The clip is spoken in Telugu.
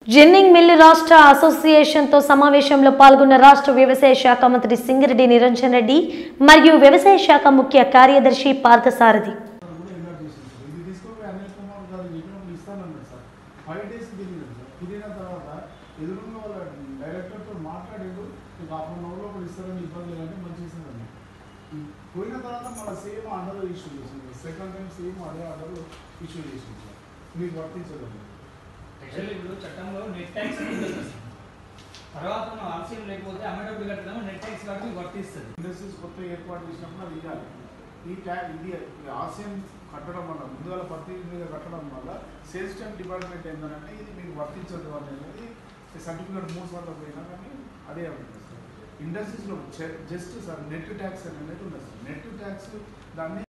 జిన్నింగ్ మిల్లు రాష్ట్ర అసోసియేషన్తో సమావేశంలో పాల్గొన్న రాష్ట్ర వ్యవసాయ శాఖ మంత్రి సింగిరెడ్డి నిరంజన్ రెడ్డి మరియు వ్యవసాయ శాఖ ముఖ్య కార్యదర్శి పార్థసారథి కూడా ఇలా చేసింది సార్ ఇది తీసుకొని అనిల్ కుమార్ గారు చెప్పినప్పుడు ఇస్తానన్నారు సార్ ఫైవ్ డేస్ తిరిగినారు సార్ తిరిగిన తర్వాత ఎదురున్న వాళ్ళ డైరెక్టర్తో మాట్లాడారు మీకు హాఫ్ అన్ అవర్లో కూడా ఇస్తారని ఇబ్బంది లేదంటే మంచి ఇస్తారని పోయిన తర్వాత మన సేమ్ ఆర్డర్ ఇష్యూ చేసింది సెకండ్ టైం సేమ్ అదే ఆర్డర్ ఇష్యూ చేసింది సార్ మీకు వర్తించదండి యాక్చువల్లీ ఇప్పుడు చట్టంలో నెట్ ట్యాక్స్ అని ఉంటుంది అసలు. తర్వాత మనం ఆర్సీఎం లేకపోతే అమ్మేటప్పుడు కట్టడం నెట్ ట్యాక్స్ కాబట్టి మీకు వర్తిస్తుంది ఇండస్ట్రీస్ కొత్త ఏర్పాటు చేసినప్పుడు అది ఇవ్వాలి ఈ ట్యాక్ ఇది ఆసియం కట్టడం వల్ల ముందుగా పత్తి మీద కట్టడం వల్ల సేల్స్ ట్యాక్స్ డిపార్ట్మెంట్ ఏంటంటే ఇది మీకు వర్తించదు అనేది సర్టిఫికేట్ మూడు సార్లు పోయినా కానీ అదే ఉంటుంది సార్ ఇండస్ట్రీస్లో జస్ట్ సార్ నెట్ ట్యాక్స్ అనేది ఉండదు సార్ నెట్ ట్యాక్స్ దాన్ని